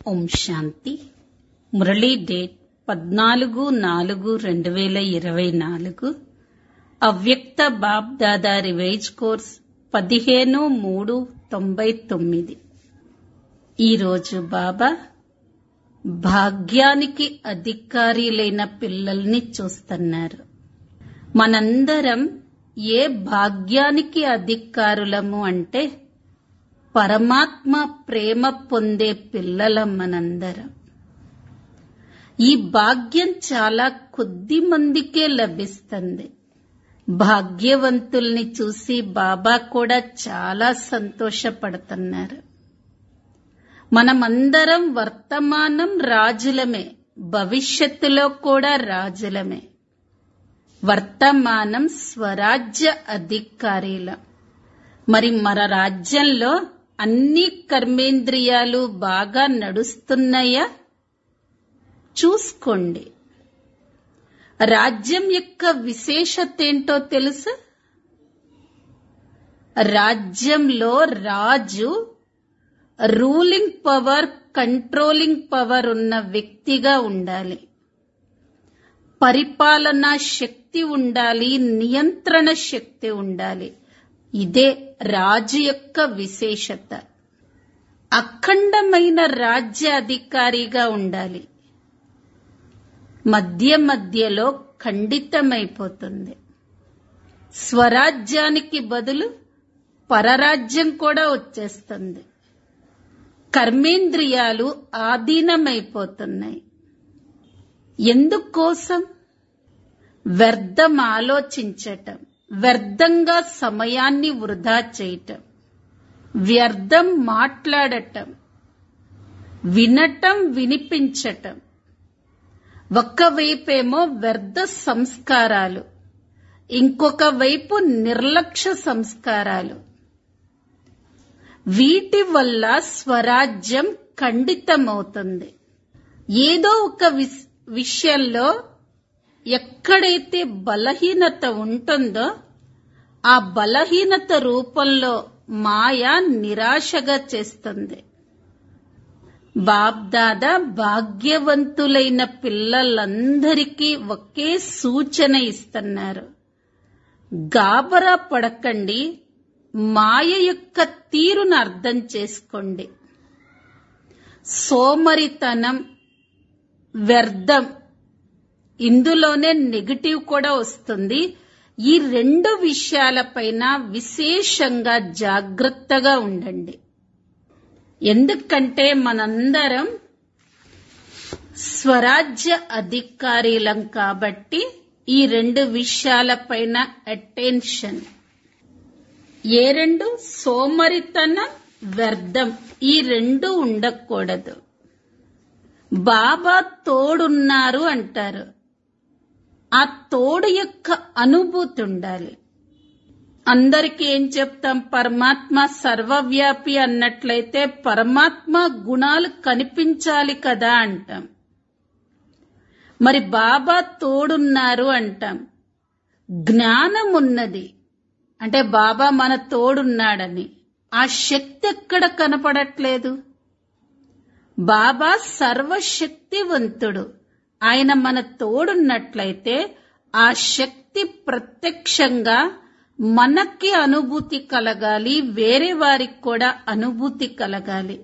ఓం శాంతి Murali date పద్నాలుగు నాలుగు రెండు వేల ఇరవై నాలుగు అవ్యక్త బాబ్ దాదా రివైజ్ కోర్స్ పదిహేను మూడు తొంభై తొమ్మిది ఈరోజు బాబా భాగ్యానికి అధికారులైన పిల్లల్ని చూస్తున్నారు మనందరం ఏ భాగ్యానికి అధికారులము అంటే పరమాత్మ ప్రేమ పొందే పిల్లలం మనందరం ఈ భాగ్యం చాలా కొద్ది మందికే లభిస్తుంది భాగ్యవంతుల్ని చూసి బాబా కూడా చాలా సంతోషపడుతున్నారు మనమందరం వర్తమానం రాజులమే భవిష్యత్తులో కూడా రాజులమే వర్తమానం స్వరాజ్య అధికారులం మరి మన రాజ్యంలో అన్ని కర్మేంద్రియాలు బాగా నడుస్తున్నాయా చూసుకోండి రాజ్యం యొక్క విశేషత ఏంటో తెలుసా రాజ్యంలో రాజు రూలింగ్ పవర్ కంట్రోలింగ్ పవర్ ఉన్న వ్యక్తిగా ఉండాలి పరిపాలనా శక్తి ఉండాలి నియంత్రణ శక్తి ఉండాలి ఇదే రాజు యొక్క విశేషత అఖండమైన రాజ్య అధికారిగా ఉండాలి మధ్య మధ్యలో ఖండితమైపోతుంది స్వరాజ్యానికి బదులు పరరాజ్యం కూడా వచ్చేస్తుంది కర్మేంద్రియాలు ఆధీనమైపోతున్నాయి ఎందుకోసం వ్యర్థం ఆలోచించటం వ్యర్థంగా సమయాన్ని వృధా చేయటం వ్యర్థం మాట్లాడటం వినటం వినిపించటం ఒక్కవైపేమో వ్యర్థ సంస్కారాలు ఇంకొక వైపు నిర్లక్ష్య సంస్కారాలు వీటి వల్ల స్వరాజ్యం ఖండితమవుతుంది ఏదో ఒక విషయంలో ఎక్కడైతే బలహీనత ఉంటుందో ఆ బలహీనత రూపంలో మాయ నిరాశగా చేస్తుంది బాబ్దాదా భాగ్యవంతులైన పిల్లలందరికీ ఒకే సూచన ఇస్తున్నారు గాబరా పడకండి మాయ యొక్క తీరును అర్థం చేసుకోండి సోమరితనం వ్యర్థం ఇందులోనే నెగిటివ్ కూడా వస్తుంది ఈ రెండు విషయాలపైన విశేషంగా జాగ్రత్తగా ఉండండి ఎందుకంటే మనందరం స్వరాజ్య అధికారులం కాబట్టి ఈ రెండు విషయాలపైన అటెన్షన్ ఏ రెండు సోమరితనం వ్యర్థం ఈ రెండు ఉండకూడదు బాబా తోడున్నారు అంటారు ఆ తోడు యొక్క అనుభూతి ఉండాలి అందరికీ ఏం చెప్తాం పరమాత్మ సర్వవ్యాపి అన్నట్లయితే పరమాత్మ గుణాలు కనిపించాలి కదా అంటాం మరి బాబా తోడున్నారు అంటాం జ్ఞానం ఉన్నది అంటే బాబా మన తోడున్నాడని ఆ శక్తి ఎక్కడ కనపడట్లేదు బాబా సర్వశక్తివంతుడు ఆయన మన తోడున్నట్లయితే ఆ శక్తి ప్రత్యక్షంగా మనకి అనుభూతి కలగాలి వేరే వారికి కూడా అనుభూతి కలగాలి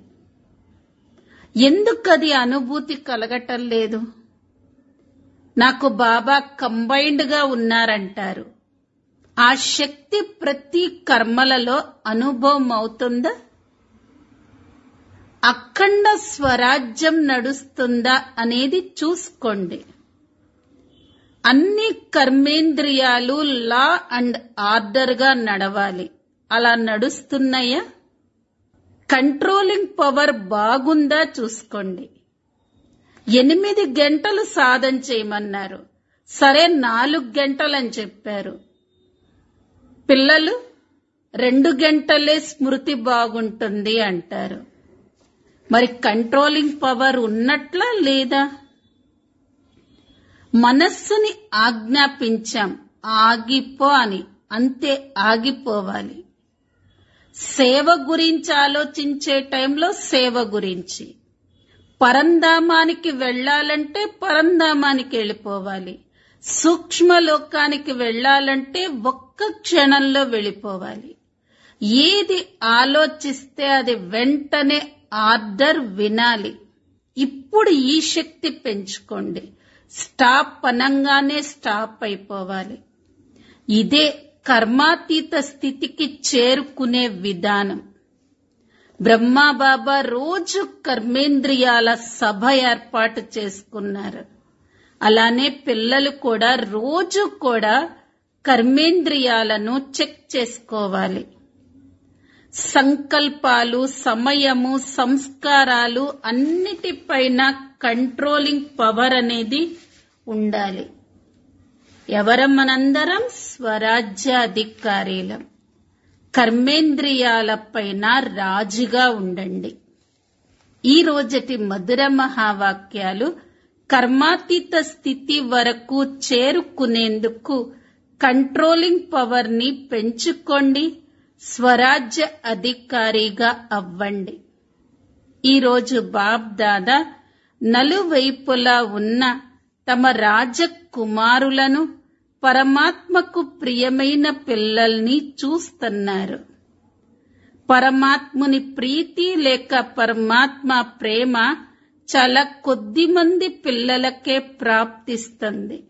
ఎందుకది అనుభూతి కలగటం లేదు నాకు బాబా కంబైన్డ్ గా ఉన్నారంటారు ఆ శక్తి ప్రతి కర్మలలో అనుభవం అవుతుందా అఖండ స్వరాజ్యం నడుస్తుందా అనేది చూసుకోండి అన్ని కర్మేంద్రియాలు లా అండ్ ఆర్డర్ గా నడవాలి అలా నడుస్తున్నాయా కంట్రోలింగ్ పవర్ బాగుందా చూసుకోండి ఎనిమిది గంటలు సాధన చేయమన్నారు సరే నాలుగు గంటలని చెప్పారు పిల్లలు రెండు గంటలే స్మృతి బాగుంటుంది అంటారు మరి కంట్రోలింగ్ పవర్ ఉన్నట్లా లేదా మనస్సుని ఆజ్ఞాపించాం ఆగిపో అని అంతే ఆగిపోవాలి సేవ గురించి ఆలోచించే టైంలో సేవ గురించి పరంధామానికి వెళ్ళాలంటే పరంధామానికి వెళ్ళిపోవాలి సూక్ష్మలోకానికి వెళ్ళాలంటే ఒక్క క్షణంలో వెళ్ళిపోవాలి ఏది ఆలోచిస్తే అది వెంటనే ఆర్డర్ వినాలి ఇప్పుడు ఈ శక్తి పెంచుకోండి స్టాప్ అనంగానే స్టాప్ అయిపోవాలి ఇదే కర్మాతీత స్థితికి చేరుకునే విధానం బ్రహ్మాబాబా రోజు కర్మేంద్రియాల సభ ఏర్పాటు చేసుకున్నారు అలానే పిల్లలు కూడా రోజు కూడా కర్మేంద్రియాలను చెక్ చేసుకోవాలి సంకల్పాలు సమయము సంస్కారాలు అన్నిటిపైన కంట్రోలింగ్ పవర్ అనేది ఉండాలి ఎవరం మనందరం స్వరాజ్య అధికారీలం కర్మేంద్రియాలపైన రాజుగా ఉండండి ఈ రోజటి మధుర మహావాక్యాలు కర్మాతీత స్థితి వరకు చేరుకునేందుకు కంట్రోలింగ్ పవర్ ని పెంచుకోండి స్వరాజ్య అధికారిగా అవ్వండి ఈరోజు బాబ్ దాదా నలువైపులా ఉన్న తమ రాజకుమారులను పరమాత్మకు ప్రియమైన పిల్లల్ని చూస్తున్నారు పరమాత్ముని ప్రీతి లేక పరమాత్మ ప్రేమ చాలా కొద్ది మంది పిల్లలకే ప్రాప్తిస్తుంది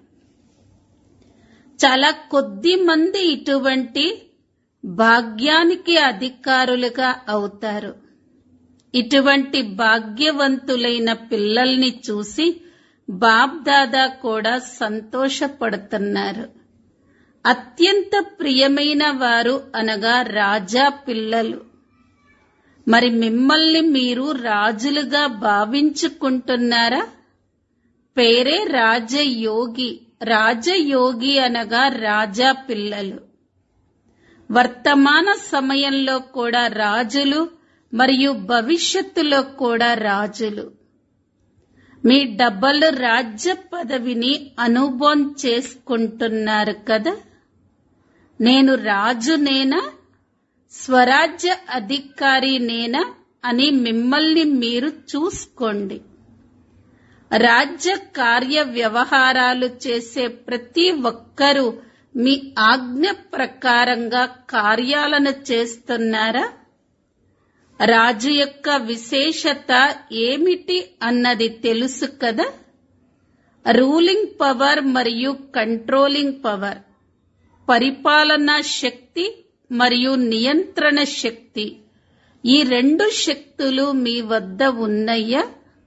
చాలా కొద్ది మంది ఇటువంటి భాగ్యానికి అధికారులుగా అవుతారు ఇటువంటి భాగ్యవంతులైన పిల్లల్ని చూసి బాబ్ దాదా కూడా సంతోషపడుతున్నారు అత్యంత ప్రియమైన వారు అనగా రాజా పిల్లలు మరి మిమ్మల్ని మీరు రాజులుగా భావించుకుంటున్నారా పేరే రాజయోగి రాజయోగి అనగా రాజా పిల్లలు వర్తమాన సమయంలో కూడా రాజులు మరియు భవిష్యత్తులో కూడా రాజులు మీ డబ్బలు రాజ్య పదవిని అనుభవం చేసుకుంటున్నారు కదా నేను రాజునేనా స్వరాజ్య అధికారి నేనా అని మిమ్మల్ని మీరు చూసుకోండి రాజ్య కార్య వ్యవహారాలు చేసే ప్రతి ఒక్కరూ మీ ఆజ్ఞ ప్రకారంగా కార్యాలను చేస్తున్నారా రాజు యొక్క విశేషత ఏమిటి అన్నది తెలుసు కదా రూలింగ్ పవర్ మరియు కంట్రోలింగ్ పవర్ పరిపాలనా శక్తి మరియు నియంత్రణ శక్తి ఈ రెండు శక్తులు మీ వద్ద ఉన్నయ్యా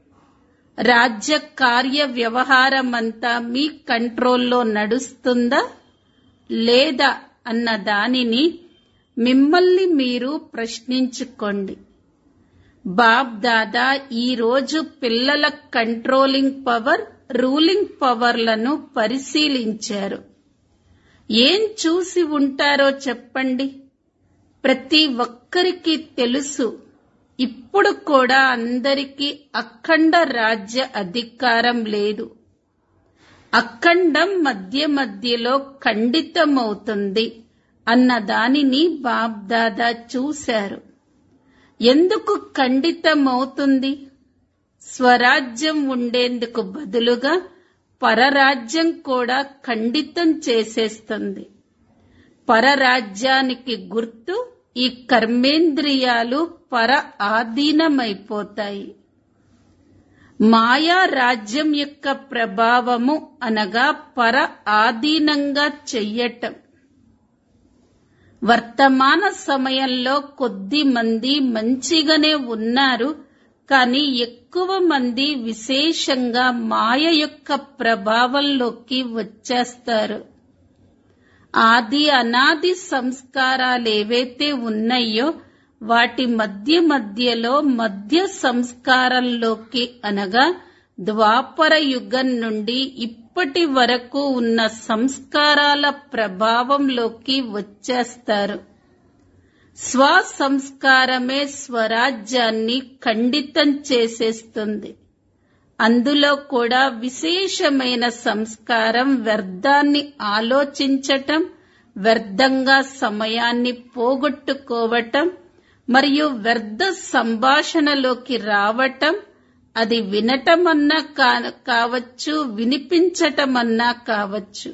రాజ్య కార్య వ్యవహారమంతా మీ కంట్రోల్లో నడుస్తుందా లేదా అన్న దానిని మిమ్మల్ని మీరు ప్రశ్నించుకోండి బాబ్ దాదా ఈ రోజు పిల్లల కంట్రోలింగ్ పవర్ రూలింగ్ పవర్లను పరిశీలించారు ఏం చూసి ఉంటారో చెప్పండి ప్రతి ఒక్కరికి తెలుసు ఇప్పుడు కూడా అందరికీ అఖండ రాజ్య అధికారం లేదు అఖండం మధ్య మధ్యలో ఖండితమవుతుంది అన్న దానిని బాబ్దాదా చూశారు ఎందుకు ఖండితమవుతుంది స్వరాజ్యం ఉండేందుకు బదులుగా పరరాజ్యం కూడా ఖండితం చేసేస్తుంది పరరాజ్యానికి గుర్తు ఈ కర్మేంద్రియాలు పర ఆధీనమైపోతాయి మాయా రాజ్యం యొక్క ప్రభావము అనగా పర ఆధీనంగా చెయ్యటం వర్తమాన సమయంలో కొద్ది మంది మంచిగానే ఉన్నారు కానీ ఎక్కువ మంది విశేషంగా మాయ యొక్క ప్రభావంలోకి వచ్చేస్తారు ఆది అనాది సంస్కారాలు ఏవైతే ఉన్నాయో వాటి మధ్య మధ్యలో మధ్య సంస్కారంలోకి అనగా ద్వాపర యుగం నుండి ఇప్పటి వరకు ఉన్న సంస్కారాల ప్రభావంలోకి వచ్చేస్తారు స్వ సంస్కారమే స్వరాజ్యాన్ని ఖండితం చేసేస్తుంది అందులో కూడా విశేషమైన సంస్కారం వ్యర్థాన్ని ఆలోచించటం వ్యర్థంగా సమయాన్ని పోగొట్టుకోవటం మరియు వ్యర్థ సంభాషణలోకి రావటం అది వినటమన్నా కా- కావచ్చు వినిపించటమన్నా కావచ్చు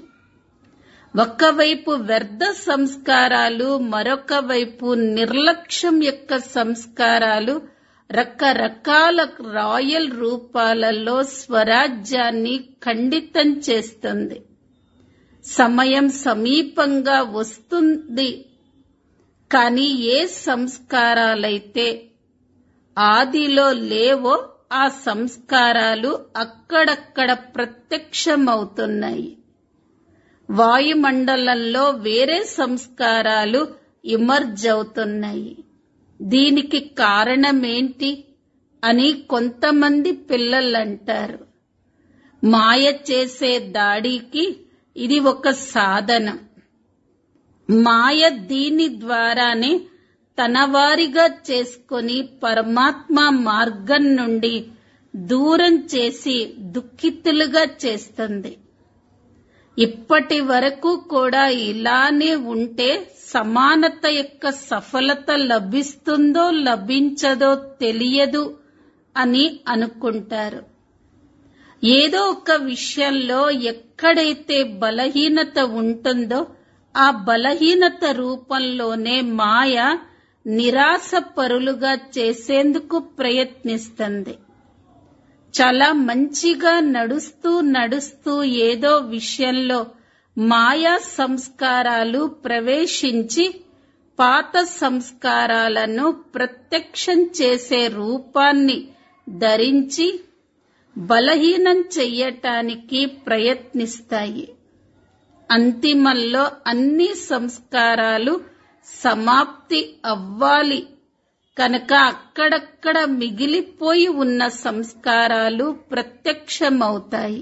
ఒకవైపు వ్యర్థ సంస్కారాలు మరొక వైపు నిర్లక్ష్యం యొక్క సంస్కారాలు రకరకాల రాయల్ రూపాలలో స్వరాజ్యాన్ని ఖండితం చేస్తుంది సమయం సమీపంగా వస్తుంది కానీ ఏ సంస్కారాలైతే ఆదిలో లేవో ఆ సంస్కారాలు అక్కడక్కడ ప్రత్యక్షమవుతున్నాయి వాయుమండలంలో వేరే సంస్కారాలు ఇమర్జ్ అవుతున్నాయి దీనికి కారణమేంటి అని కొంతమంది పిల్లలంటారు మాయ చేసే దాడికి ఇది ఒక సాధనం మాయ దీని ద్వారానే తన వారిగా చేసుకొని పరమాత్మ మార్గం నుండి దూరం చేసి దుఃఖితులుగా చేస్తుంది ఇప్పటి వరకు కూడా ఇలానే ఉంటే సమానత యొక్క సఫలత లభిస్తుందో లభించదో తెలియదు అని అనుకుంటారు ఏదో ఒక విషయంలో ఎక్కడైతే బలహీనత ఉంటుందో ఆ బలహీనత రూపంలోనే మాయ నిరాశ పరులుగా చేసేందుకు ప్రయత్నిస్తుంది చాలా మంచిగా నడుస్తూ నడుస్తూ ఏదో విషయంలో మాయా సంస్కారాలు ప్రవేశించి పాత సంస్కారాలను ప్రత్యక్షం చేసే రూపాన్ని ధరించి బలహీనం చెయ్యటానికి ప్రయత్నిస్తాయి అంతిమంలో అన్ని సంస్కారాలు సమాప్తి అవ్వాలి కనుక అక్కడక్కడ మిగిలిపోయి ఉన్న సంస్కారాలు ప్రత్యక్షమవుతాయి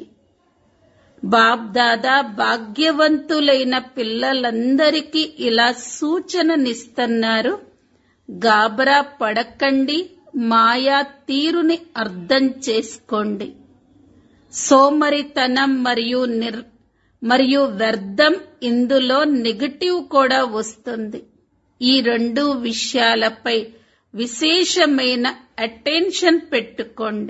బాబ్దాదా భాగ్యవంతులైన పిల్లలందరికీ ఇలా సూచననిస్తున్నారు గాబరా పడకండి మాయా తీరుని అర్థం చేసుకోండి సోమరితనం మరియు నిర్ మరియు వ్యర్థం ఇందులో నెగటివ్ కూడా వస్తుంది ఈ రెండు విషయాలపై విశేషమైన అటెన్షన్ పెట్టుకోండి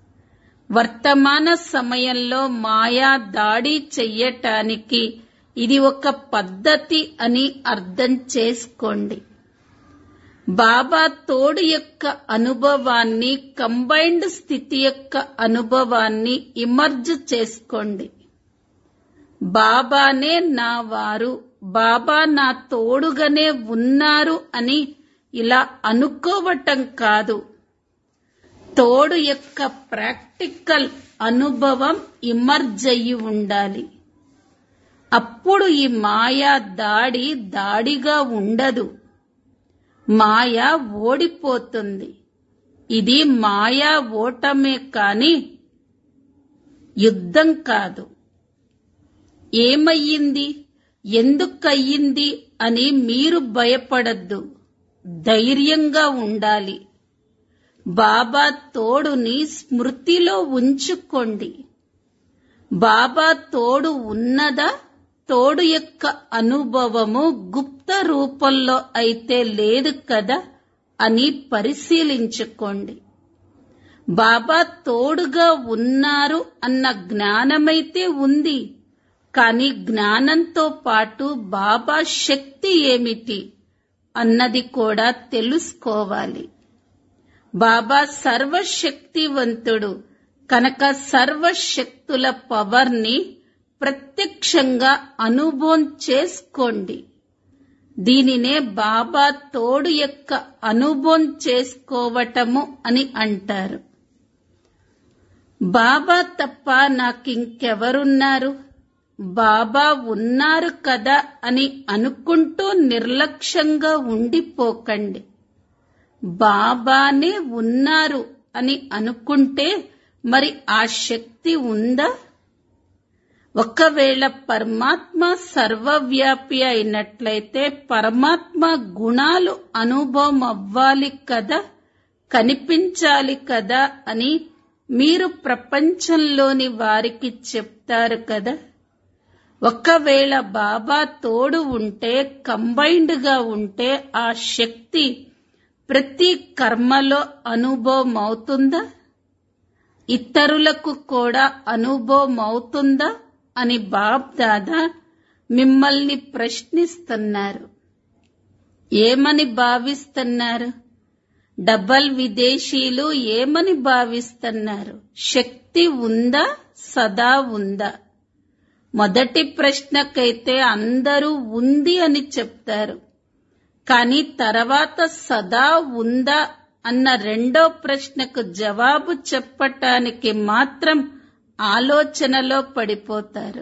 వర్తమాన సమయంలో మాయా దాడి చెయ్యటానికి ఇది ఒక పద్ధతి అని అర్థం చేసుకోండి బాబా తోడు యొక్క అనుభవాన్ని కంబైన్డ్ స్థితి యొక్క అనుభవాన్ని ఇమర్జ్ చేసుకోండి బాబానే నా వారు బాబా నా తోడుగానే ఉన్నారు అని ఇలా అనుకోవటం కాదు తోడు యొక్క ప్రాక్టికల్ అనుభవం ఇమర్జ్ అయి ఉండాలి అప్పుడు ఈ మాయా దాడి దాడిగా ఉండదు మాయ ఓడిపోతుంది ఇది మాయా ఓటమే కాని యుద్ధం కాదు ఏమయ్యింది ఎందుకయ్యింది అని మీరు భయపడద్దు ధైర్యంగా ఉండాలి బాబా తోడుని స్మృతిలో ఉంచుకోండి బాబా తోడు ఉన్నదా తోడు యొక్క అనుభవము గుప్త రూపంలో అయితే లేదు కదా అని పరిశీలించుకోండి బాబా తోడుగా ఉన్నారు అన్న జ్ఞానమైతే ఉంది కానీ జ్ఞానంతో పాటు బాబా శక్తి ఏమిటి అన్నది కూడా తెలుసుకోవాలి బాబా సర్వశక్తివంతుడు కనుక సర్వశక్తుల పవర్ని ప్రత్యక్షంగా అనుభవం చేసుకోండి దీనినే బాబా తోడు యొక్క అనుభవం చేసుకోవటము అని అంటారు బాబా తప్ప నాకింకెవరున్నారు బాబా ఉన్నారు కదా అని అనుకుంటూ నిర్లక్ష్యంగా ఉండిపోకండి బాబానే ఉన్నారు అని అనుకుంటే మరి ఆ శక్తి ఉందా ఒకవేళ పరమాత్మ సర్వవ్యాపి అయినట్లయితే పరమాత్మ గుణాలు అనుభవం అవ్వాలి కదా కనిపించాలి కదా అని మీరు ప్రపంచంలోని వారికి చెప్తారు కదా ఒకవేళ బాబా తోడు ఉంటే కంబైన్డ్ గా ఉంటే ఆ శక్తి ప్రతి కర్మలో అనుభవం అవుతుందా ఇతరులకు కూడా అనుభవం అవుతుందా అని బాబ్ దాదా మిమ్మల్ని ప్రశ్నిస్తున్నారు ఏమని భావిస్తున్నారు డబల్ విదేశీలు ఏమని భావిస్తున్నారు శక్తి ఉందా సదా ఉందా మొదటి ప్రశ్నకైతే అందరూ ఉంది అని చెప్తారు కానీ తర్వాత సదా ఉందా అన్న రెండో ప్రశ్నకు జవాబు చెప్పటానికి మాత్రం ఆలోచనలో పడిపోతారు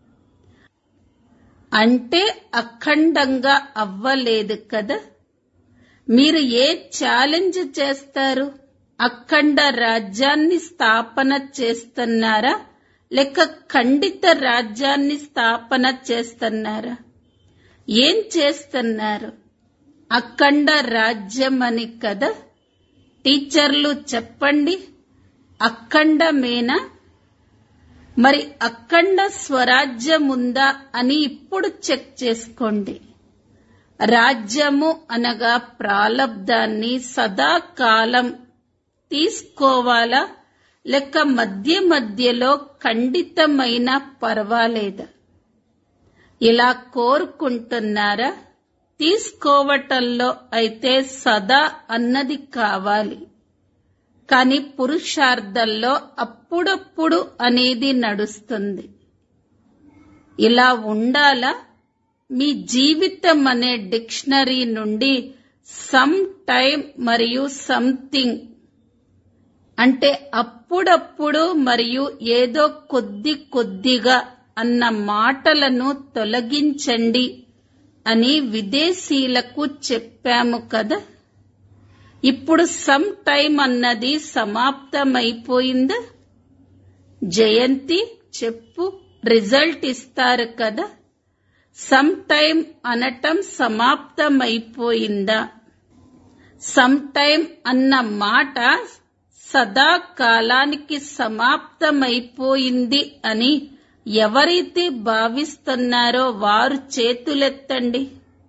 అంటే అఖండంగా అవ్వలేదు కదా మీరు ఏ ఛాలెంజ్ చేస్తారు అఖండ రాజ్యాన్ని స్థాపన చేస్తున్నారా లేక ఖండిత రాజ్యాన్ని స్థాపన చేస్తున్నారా ఏం చేస్తున్నారు అఖండ రాజ్యం అని కదా టీచర్లు చెప్పండి అఖండమేనా మరి అఖండ స్వరాజ్యం ఉందా అని ఇప్పుడు చెక్ చేసుకోండి రాజ్యము అనగా ప్రాలబ్ధాన్ని సదాకాలం తీసుకోవాలా లేక మధ్య మధ్యలో ఖండితమైన పర్వాలేదా ఇలా కోరుకుంటున్నారా తీసుకోవటంలో అయితే సదా అన్నది కావాలి కాని పురుషార్థంలో అప్పుడప్పుడు అనేది నడుస్తుంది ఇలా ఉండాలా మీ జీవితం అనే డిక్షనరీ నుండి సమ్ టైం మరియు సంథింగ్ అంటే అప్పుడప్పుడు మరియు ఏదో కొద్ది కొద్దిగా అన్న మాటలను తొలగించండి అని విదేశీయులకు చెప్పాము కదా ఇప్పుడు సమ్ టైం అన్నది సమాప్తమైపోయిందా జయంతి చెప్పు రిజల్ట్ ఇస్తారు కదా సమ్ టైం అనటం సమాప్తమైపోయిందా సమ్ టైం అన్న మాట సదాకాలానికి సమాప్తమైపోయింది అని ఎవరైతే భావిస్తున్నారో వారు చేతులెత్తండి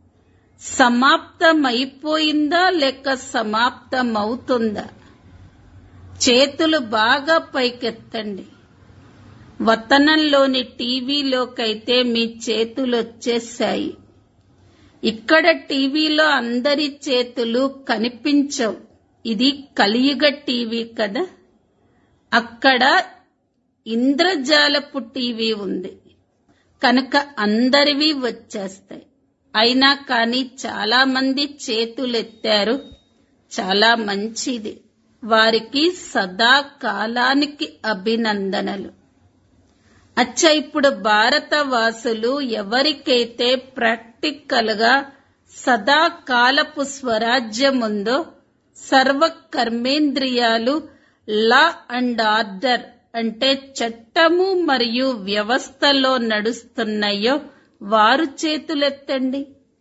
సమాప్తమైపోయిందా లేక సమాప్తమవుతుందా చేతులు బాగా పైకెత్తండి వతనంలోని టీవీలోకైతే మీ చేతులు వచ్చేసాయి ఇక్కడ టీవీలో అందరి చేతులు కనిపించవు ఇది కలియుగ టీవీ కదా అక్కడ ఇంద్రజాలపు టీవీ ఉంది కనుక అందరివి వచ్చేస్తాయి అయినా కానీ చాలా మంది చేతులెత్తారు చాలా మంచిది వారికి సదా కాలానికి అభినందనలు అచ్చ ఇప్పుడు భారతవాసులు ఎవరికైతే ప్రాక్టికల్ గా సదాకాలపు స్వరాజ్యం ఉందో సర్వ కర్మేంద్రియాలు లా అండ్ ఆర్డర్ అంటే చట్టము మరియు వ్యవస్థలో నడుస్తున్నాయో వారు చేతులెత్తండి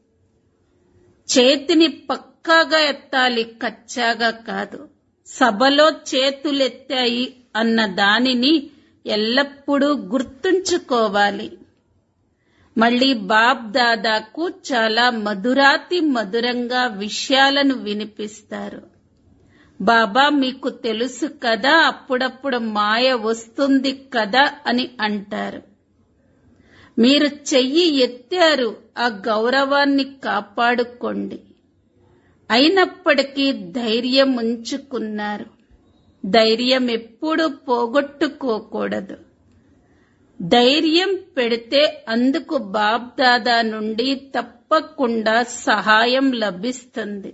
చేతిని పక్కాగా ఎత్తాలి కచ్చాగా కాదు సభలో చేతులెత్తాయి అన్న దానిని ఎల్లప్పుడూ గుర్తుంచుకోవాలి మళ్ళీ బాబ్ దాదాకు చాలా మధురాతి మధురంగా విషయాలను వినిపిస్తారు బాబా మీకు తెలుసు కదా అప్పుడప్పుడు మాయ వస్తుంది కదా అని అంటారు మీరు చెయ్యి ఎత్తారు ఆ గౌరవాన్ని కాపాడుకోండి అయినప్పటికీ ధైర్యం ఉంచుకున్నారు ధైర్యం ఎప్పుడూ పోగొట్టుకోకూడదు ధైర్యం పెడితే అందుకు బాబ్దాదా నుండి తప్పకుండా సహాయం లభిస్తుంది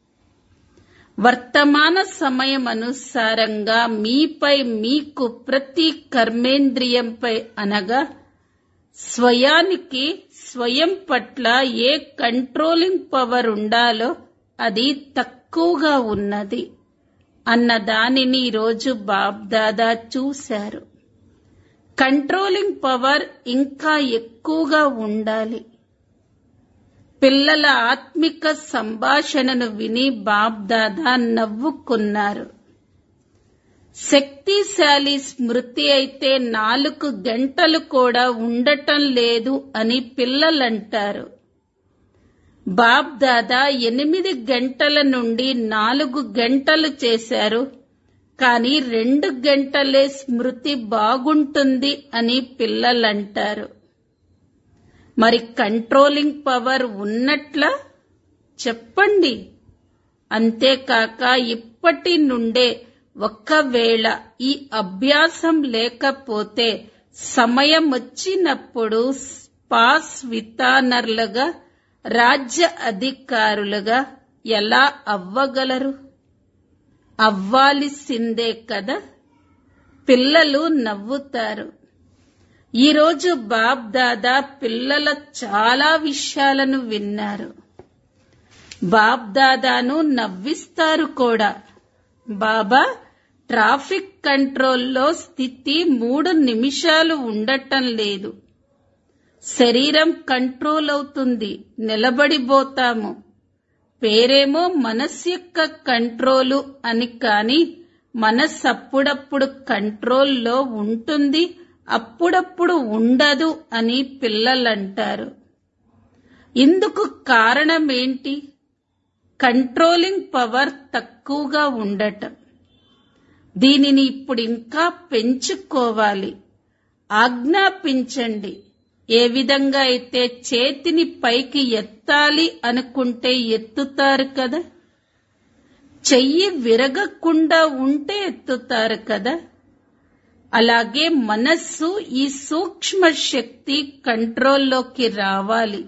వర్తమాన సమయం అనుసారంగా మీపై మీకు ప్రతి కర్మేంద్రియంపై అనగా స్వయానికి స్వయం పట్ల ఏ కంట్రోలింగ్ పవర్ ఉండాలో అది తక్కువగా ఉన్నది అన్న దానిని ఈరోజు బాబ్దాదా చూశారు కంట్రోలింగ్ పవర్ ఇంకా ఎక్కువగా ఉండాలి పిల్లల ఆత్మిక సంభాషణను విని బాబ్దాదా నవ్వుకున్నారు శక్తిశాలి స్మృతి అయితే నాలుగు గంటలు కూడా ఉండటం లేదు అని పిల్లలంటారు బాబ్ దాదా ఎనిమిది గంటల నుండి నాలుగు గంటలు చేశారు కానీ రెండు గంటలే స్మృతి బాగుంటుంది అని పిల్లలంటారు మరి కంట్రోలింగ్ పవర్ ఉన్నట్లా చెప్పండి అంతేకాక ఇప్పటి నుండే ఒక్కవేళ ఈ అభ్యాసం లేకపోతే సమయం వచ్చినప్పుడు పాస్ వితానర్లుగా రాజ్య అధికారులుగా ఎలా అవ్వగలరు అవ్వాల్సిందే కదా పిల్లలు నవ్వుతారు ఈరోజు బాబ్ దాదా పిల్లల చాలా విషయాలను విన్నారు బాబ్ దాదాను నవ్విస్తారు కూడా బాబా ట్రాఫిక్ కంట్రోల్లో స్థితి మూడు నిమిషాలు ఉండటం లేదు శరీరం కంట్రోల్ అవుతుంది నిలబడిపోతాము పేరేమో మనస్సు యొక్క కంట్రోలు అని కాని మనస్సు అప్పుడప్పుడు కంట్రోల్లో ఉంటుంది అప్పుడప్పుడు ఉండదు అని పిల్లలంటారు ఇందుకు కారణమేంటి కంట్రోలింగ్ పవర్ తక్కువగా ఉండటం దీనిని ఇప్పుడు ఇంకా పెంచుకోవాలి ఆజ్ఞాపించండి ఏ విధంగా అయితే చేతిని పైకి ఎత్తాలి అనుకుంటే ఎత్తుతారు కదా చెయ్యి విరగకుండా ఉంటే ఎత్తుతారు కదా అలాగే మనస్సు ఈ సూక్ష్మ శక్తి కంట్రోల్లోకి రావాలి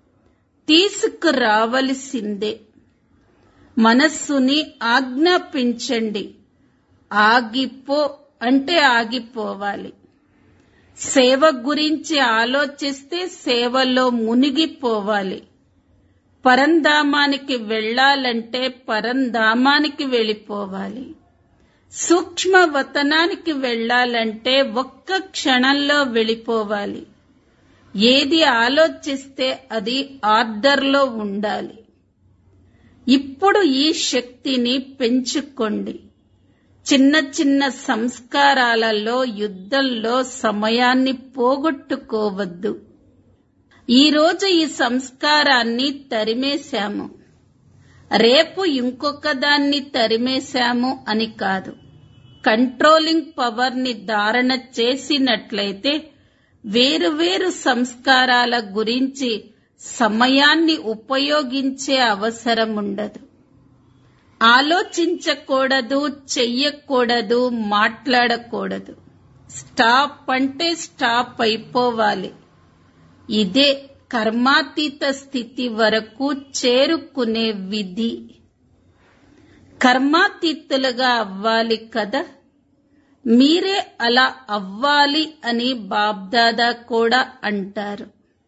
తీసుకురావలసిందే మనస్సుని ఆజ్ఞాపించండి ఆగిపో అంటే ఆగిపోవాలి సేవ గురించి ఆలోచిస్తే సేవలో మునిగిపోవాలి పరంధామానికి వెళ్ళాలంటే పరంధామానికి వెళ్ళిపోవాలి సూక్ష్మ వతనానికి వెళ్ళాలంటే ఒక్క క్షణంలో వెళ్ళిపోవాలి ఏది ఆలోచిస్తే అది ఆర్డర్లో ఉండాలి ఇప్పుడు ఈ శక్తిని పెంచుకోండి చిన్న చిన్న సంస్కారాలలో యుద్ధంలో సమయాన్ని పోగొట్టుకోవద్దు ఈరోజు ఈ సంస్కారాన్ని తరిమేశాము రేపు ఇంకొక దాన్ని తరిమేశాము అని కాదు కంట్రోలింగ్ పవర్ ని ధారణ చేసినట్లయితే వేరువేరు సంస్కారాల గురించి సమయాన్ని ఉపయోగించే అవసరం ఉండదు ఆలోచించకూడదు చెయ్యకూడదు మాట్లాడకూడదు స్టాప్ అంటే స్టాప్ అయిపోవాలి ఇదే కర్మాతీత స్థితి వరకు చేరుకునే విధి కర్మాతీతులుగా అవ్వాలి కదా మీరే అలా అవ్వాలి అని బాబ్దాదా కూడా అంటారు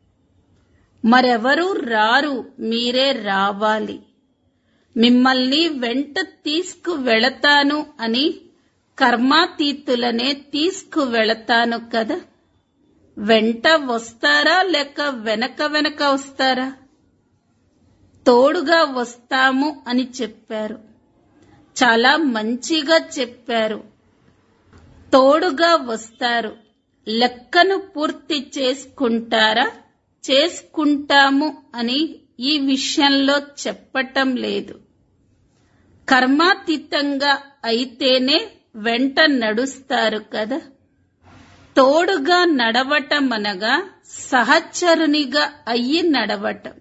మరెవరూ రారు మీరే రావాలి మిమ్మల్ని వెంట తీసుకువెళతాను అని కర్మాతీతులనే తీసుకువెళతాను కదా వెంట వస్తారా లేక వెనక వెనక వస్తారా తోడుగా వస్తాము అని చెప్పారు చాలా మంచిగా చెప్పారు తోడుగా వస్తారు లెక్కను పూర్తి చేసుకుంటారా చేసుకుంటాము అని ఈ విషయంలో చెప్పటం లేదు కర్మాతీతంగా అయితేనే వెంట నడుస్తారు కదా తోడుగా నడవటం అనగా సహచరునిగా అయ్యి నడవటం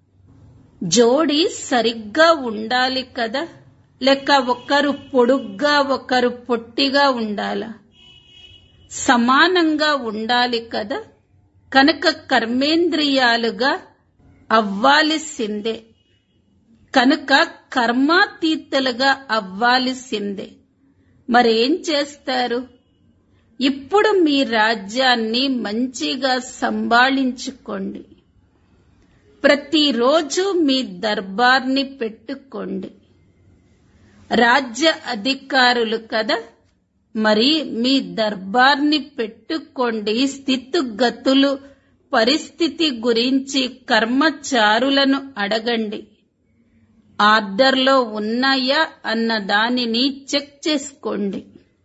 జోడి సరిగ్గా ఉండాలి కదా లేక ఒకరు పొడుగ్గా ఒకరు పొట్టిగా ఉండాలా సమానంగా ఉండాలి కదా కనుక కర్మేంద్రియాలుగా అవ్వాల్సిందే కనుక కర్మాతీతులుగా అవ్వాల్సిందే మరేం చేస్తారు ఇప్పుడు మీ రాజ్యాన్ని మంచిగా సంభాళించుకోండి ప్రతిరోజు మీ దర్బార్ని పెట్టుకోండి రాజ్య అధికారులు కదా మరి మీ దర్బార్ని పెట్టుకోండి స్థితిగతులు పరిస్థితి గురించి కర్మచారులను అడగండి ఆర్డర్లో ఉన్నాయా అన్న దానిని చెక్ చేసుకోండి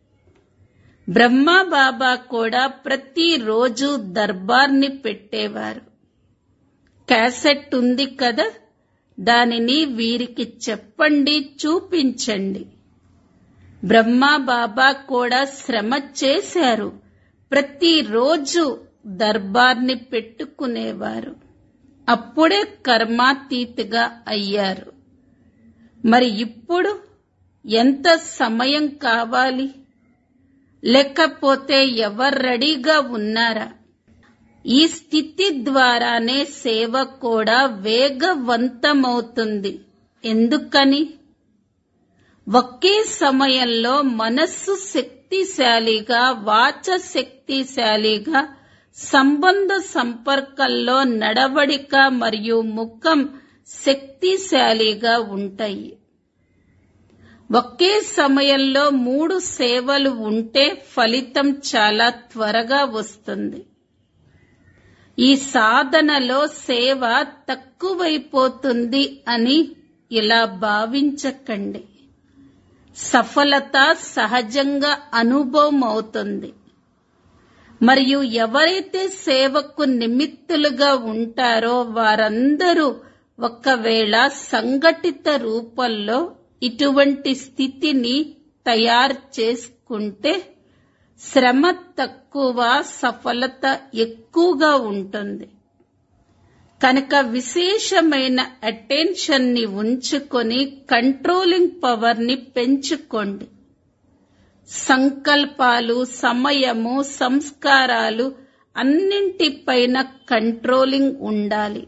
బ్రహ్మా బాబా కూడా ప్రతిరోజు దర్బార్ని పెట్టేవారు క్యాసెట్ ఉంది కదా దానిని వీరికి చెప్పండి చూపించండి బ్రహ్మా బాబా కూడా శ్రమ చేశారు ప్రతిరోజు దర్బార్ని పెట్టుకునేవారు అప్పుడే కర్మాతీతిగా అయ్యారు మరి ఇప్పుడు ఎంత సమయం కావాలి లేకపోతే ఎవరు రెడీగా ఉన్నారా ఈ స్థితి ద్వారానే సేవ కూడా వేగవంతమవుతుంది ఎందుకని ఒకే సమయంలో మనస్సు శక్తిశాలిగా వాచ శక్తిశాలిగా సంబంధ సంపర్కంలో నడవడిక మరియు ముఖం శక్తిశాలిగా ఉంటాయి ఒకే సమయంలో మూడు సేవలు ఉంటే ఫలితం చాలా త్వరగా వస్తుంది ఈ సాధనలో సేవ తక్కువైపోతుంది అని ఇలా భావించకండి సఫలత సహజంగా అనుభవం అవుతుంది మరియు ఎవరైతే సేవకు నిమిత్తులుగా ఉంటారో వారందరూ ఒకవేళ సంఘటిత రూపంలో ఇటువంటి స్థితిని తయారు చేసుకుంటే శ్రమ తక్కువ సఫలత ఎక్కువగా ఉంటుంది కనుక విశేషమైన అటెన్షన్ ని ఉంచుకొని కంట్రోలింగ్ పవర్ ని పెంచుకోండి సంకల్పాలు సమయము సంస్కారాలు అన్నింటిపైన కంట్రోలింగ్ ఉండాలి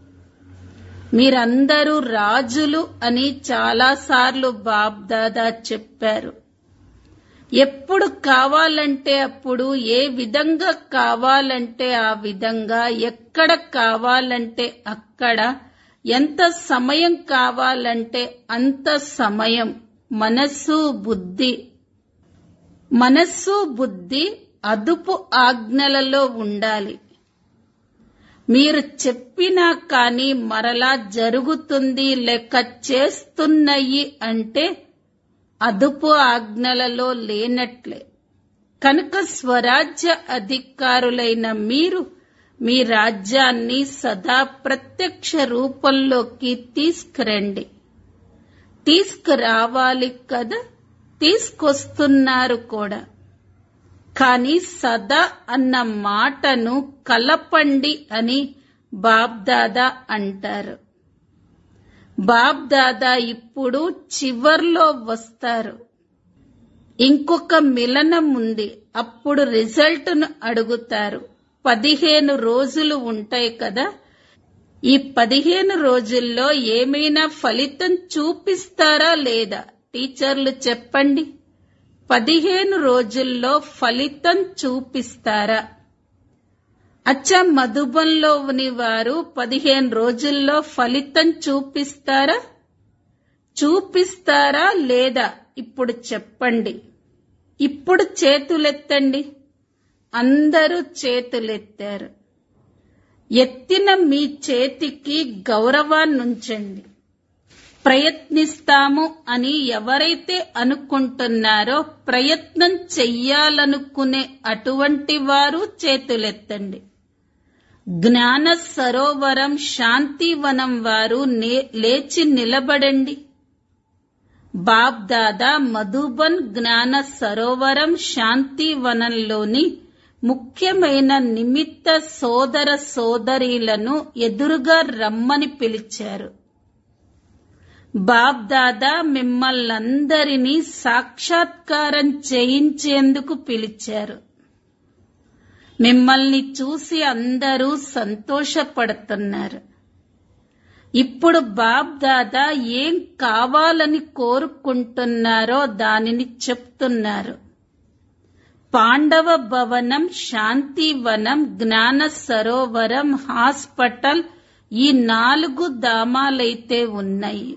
మీరందరూ రాజులు అని చాలాసార్లు బాబ్దాదా చెప్పారు ఎప్పుడు కావాలంటే అప్పుడు ఏ విధంగా కావాలంటే ఆ విధంగా ఎక్కడ కావాలంటే అక్కడ ఎంత సమయం కావాలంటే అంత సమయం మనస్సు బుద్ధి మనస్సు బుద్ధి అదుపు ఆజ్ఞలలో ఉండాలి మీరు చెప్పినా కానీ మరలా జరుగుతుంది లేక చేస్తున్నాయి అంటే అదుపు ఆజ్ఞలలో లేనట్లే కనుక స్వరాజ్య అధికారులైన మీరు మీ రాజ్యాన్ని సదా ప్రత్యక్ష రూపంలోకి తీసుకురండి తీసుకురావాలి కదా తీసుకొస్తున్నారు కూడా కానీ సదా అన్న మాటను కలపండి అని బాబ్దాదా అంటారు బాబ్దాదా ఇప్పుడు చివర్లో వస్తారు ఇంకొక మిలనం ఉంది అప్పుడు రిజల్ట్ను అడుగుతారు పదిహేను రోజులు ఉంటాయి కదా ఈ పదిహేను రోజుల్లో ఏమైనా ఫలితం చూపిస్తారా లేదా టీచర్లు చెప్పండి పదిహేను రోజుల్లో ఫలితం చూపిస్తారా అచ్చ మధుబన్లో ఉని వారు పదిహేను రోజుల్లో ఫలితం చూపిస్తారా చూపిస్తారా లేదా ఇప్పుడు చెప్పండి ఇప్పుడు చేతులెత్తండి అందరూ చేతులెత్తారు ఎత్తిన మీ చేతికి గౌరవాన్నుంచండి ప్రయత్నిస్తాము అని ఎవరైతే అనుకుంటున్నారో ప్రయత్నం చెయ్యాలనుకునే అటువంటి వారు చేతులెత్తండి జ్ఞాన సరోవరం శాంతివనం వారు నే- లేచి నిలబడండి బాబ్ దాదా మధుబన్ జ్ఞాన సరోవరం శాంతివనంలోని ముఖ్యమైన నిమిత్త సోదర సోదరీలను ఎదురుగా రమ్మని పిలిచారు బాబ్ దాదా మిమ్మల్నందరినీ సాక్షాత్కారం చేయించేందుకు పిలిచారు మిమ్మల్ని చూసి అందరూ సంతోషపడుతున్నారు ఇప్పుడు బాబ్ దాదా ఏం కావాలని కోరుకుంటున్నారో దానిని చెప్తున్నారు పాండవ భవనం శాంతివనం జ్ఞాన సరోవరం హాస్పిటల్ ఈ నాలుగు ధామాలైతే ఉన్నాయి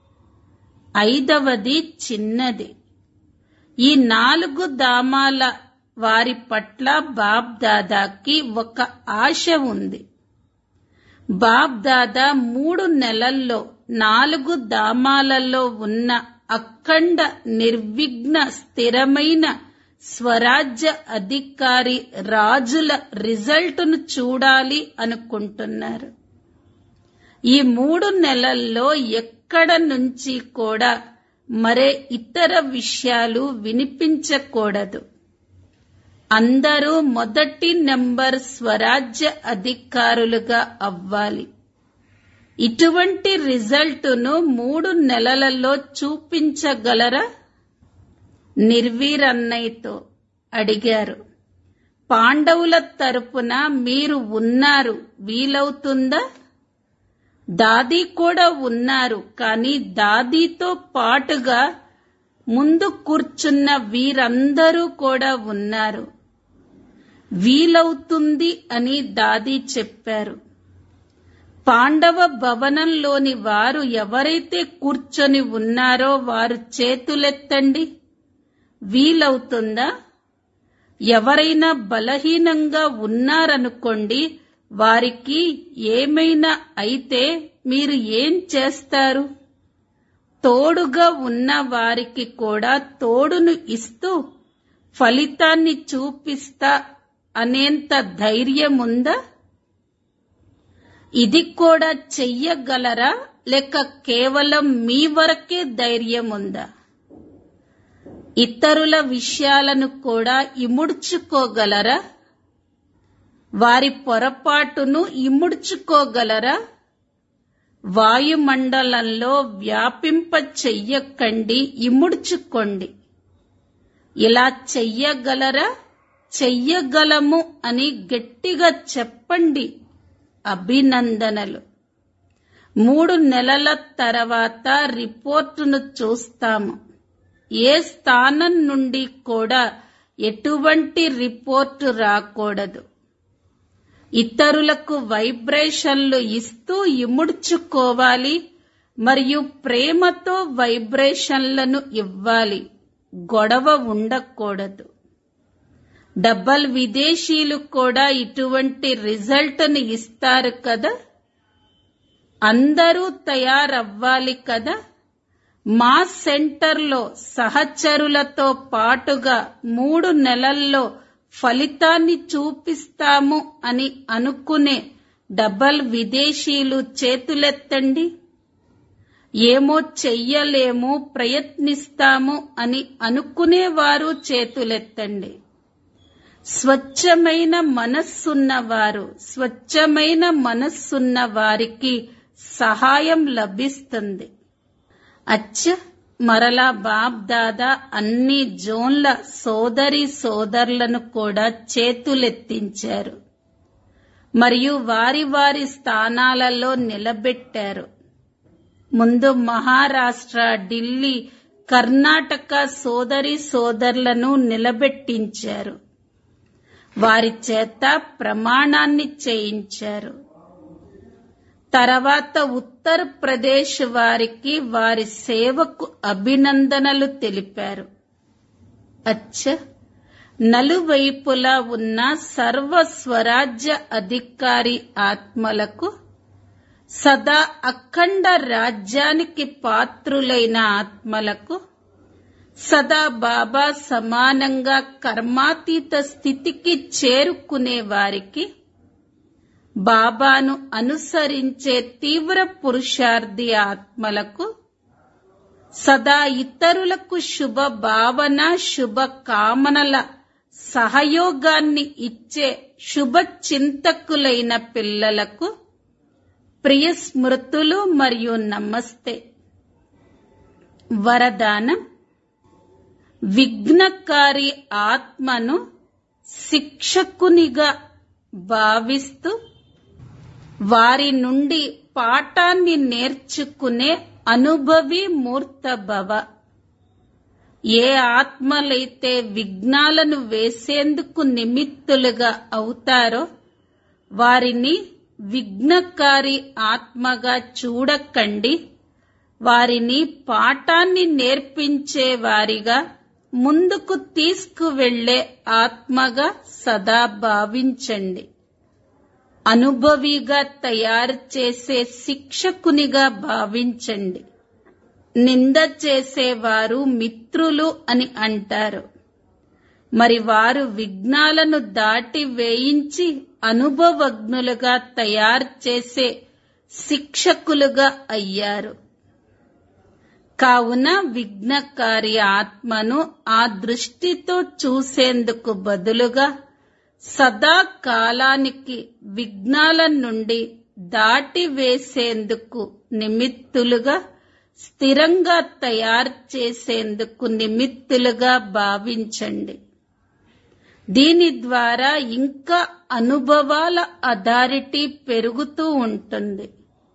ఐదవది చిన్నది ఈ నాలుగు ధామాల వారి పట్ల బాబ్ దాదాకి ఒక ఆశ ఉంది బాబ్ దాదా మూడు నెలల్లో నాలుగు ధామాలలో ఉన్న అఖండ నిర్విఘ్న స్థిరమైన స్వరాజ్య అధికారి రాజుల రిజల్ట్ను చూడాలి అనుకుంటున్నారు ఈ మూడు నెలల్లో ఎక్కడ నుంచి కూడా మరే ఇతర విషయాలు వినిపించకూడదు అందరూ మొదటి నెంబర్ స్వరాజ్య అధికారులుగా అవ్వాలి ఇటువంటి రిజల్టును మూడు నెలలలో చూపించగలరా నిర్వీరన్నయ్యతో అడిగారు పాండవుల తరపున మీరు ఉన్నారు వీలవుతుందా దాది కూడా ఉన్నారు కానీ దాదీతో పాటుగా ముందు కూర్చున్న వీరందరూ కూడా ఉన్నారు వీలవుతుంది అని దాది చెప్పారు పాండవ భవనంలోని వారు ఎవరైతే కూర్చొని ఉన్నారో వారు చేతులెత్తండి వీలవుతుందా ఎవరైనా బలహీనంగా ఉన్నారనుకోండి వారికి ఏమైనా అయితే మీరు ఏం చేస్తారు తోడుగా ఉన్న వారికి కూడా తోడును ఇస్తూ ఫలితాన్ని చూపిస్తా అనేంత ధైర్యముందా ఇది కూడా చెయ్యగలరా లేక కేవలం మీ వరకే ధైర్యముందా ఇతరుల విషయాలను కూడా ఇముడ్చుకోగలరా వారి పొరపాటును ఇముడ్చుకోగలరా వాయుమండలంలో వ్యాపింప చెయ్యకండి ఇముడ్చుకోండి ఇలా చెయ్యగలరా చెయ్యగలము అని గట్టిగా చెప్పండి అభినందనలు మూడు నెలల తర్వాత రిపోర్టును చూస్తాము ఏ స్థానం నుండి కూడా ఎటువంటి రిపోర్టు రాకూడదు ఇతరులకు వైబ్రేషన్లు ఇస్తూ ఇముడ్చుకోవాలి మరియు ప్రేమతో వైబ్రేషన్లను ఇవ్వాలి గొడవ ఉండకూడదు డబ్బల్ విదేశీయులు కూడా ఇటువంటి రిజల్ట్ని ఇస్తారు కదా అందరూ తయారవ్వాలి కదా మా సెంటర్లో సహచరులతో పాటుగా మూడు నెలల్లో ఫలితాన్ని చూపిస్తాము అని అనుకునే డబల్ విదేశీయులు చేతులెత్తండి ఏమో చెయ్యలేము ప్రయత్నిస్తాము అని అనుకునేవారు చేతులెత్తండి స్వచ్ఛమైన మనస్సున్నవారు స్వచ్ఛమైన మనస్సున్న వారికి సహాయం లభిస్తుంది అచ్చ మరలా బాబ్ దాదా అన్ని జోన్ల సోదరి సోదరులను కూడా చేతులెత్తించారు మరియు వారి వారి స్థానాలలో నిలబెట్టారు ముందు మహారాష్ట్ర ఢిల్లీ కర్ణాటక సోదరి సోదరులను నిలబెట్టించారు వారి చేత ప్రమాణాన్ని చేయించారు తర్వాత ఉత్తర్ ప్రదేశ్ వారికి వారి సేవకు అభినందనలు తెలిపారు అచ్చ నలువైపులా ఉన్న సర్వ స్వరాజ్య అధికారి ఆత్మలకు సదా అఖండ రాజ్యానికి పాత్రులైన ఆత్మలకు సదా బాబా సమానంగా కర్మాతీత స్థితికి చేరుకునే వారికి బాబాను అనుసరించే తీవ్ర పురుషార్థి ఆత్మలకు సదా ఇతరులకు శుభ భావన శుభ కామనల సహయోగాన్ని ఇచ్చే శుభ చింతకులైన పిల్లలకు ప్రియ స్మృతులు మరియు నమస్తే వరదానం విఘ్నకారి ఆత్మను శిక్షకునిగా భావిస్తూ వారి నుండి పాఠాన్ని నేర్చుకునే అనుభవి మూర్తభవ ఏ ఆత్మలైతే విఘ్నాలను వేసేందుకు నిమిత్తులుగా అవుతారో వారిని విఘ్నకారి ఆత్మగా చూడకండి వారిని పాఠాన్ని నేర్పించే వారిగా ముందుకు తీసుకువెళ్లే ఆత్మగా సదా భావించండి అనుభవిగా తయారు చేసే శిక్షకునిగా భావించండి నింద చేసేవారు మిత్రులు అని అంటారు మరి వారు విఘ్నాలను దాటి వేయించి అనుభవజ్ఞులుగా తయారు చేసే శిక్షకులుగా అయ్యారు కావున విఘ్నకారి ఆత్మను ఆ దృష్టితో చూసేందుకు బదులుగా సదా కాలానికి విఘ్నాల నుండి దాటి వేసేందుకు నిమిత్తులుగా స్థిరంగా తయారు చేసేందుకు నిమిత్తులుగా భావించండి దీని ద్వారా ఇంకా అనుభవాల అథారిటీ పెరుగుతూ ఉంటుంది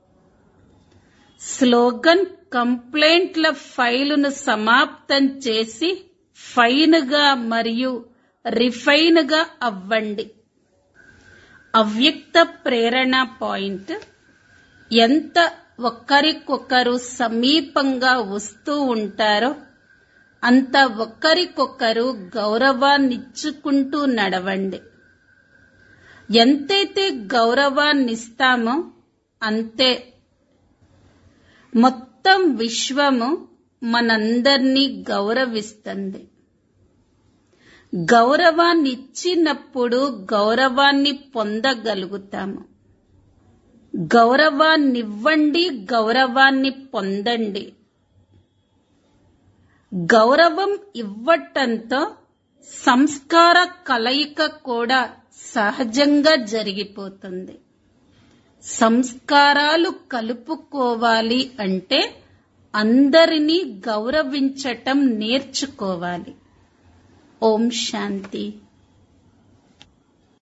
స్లోగన్ కంప్లైంట్ల ఫైలును సమాప్తం చేసి ఫైన్గా మరియు రిఫైన్గా అవ్వండి అవ్యక్త ప్రేరణ పాయింట్ ఎంత ఒకరికొకరు సమీపంగా వస్తూ ఉంటారో అంత ఒకరికొకరు గౌరవాన్నిచ్చుకుంటూ నడవండి ఎంతైతే గౌరవాన్నిస్తామో అంతే మొత్తం విశ్వము మనందర్నీ గౌరవిస్తుంది గౌరవాన్నిచ్చినప్పుడు గౌరవాన్ని పొందగలుగుతాము గౌరవాన్నివ్వండి గౌరవాన్ని పొందండి గౌరవం ఇవ్వటంతో సంస్కార కలయిక కూడా సహజంగా జరిగిపోతుంది సంస్కారాలు కలుపుకోవాలి అంటే అందరినీ గౌరవించటం నేర్చుకోవాలి ఓం శాంతి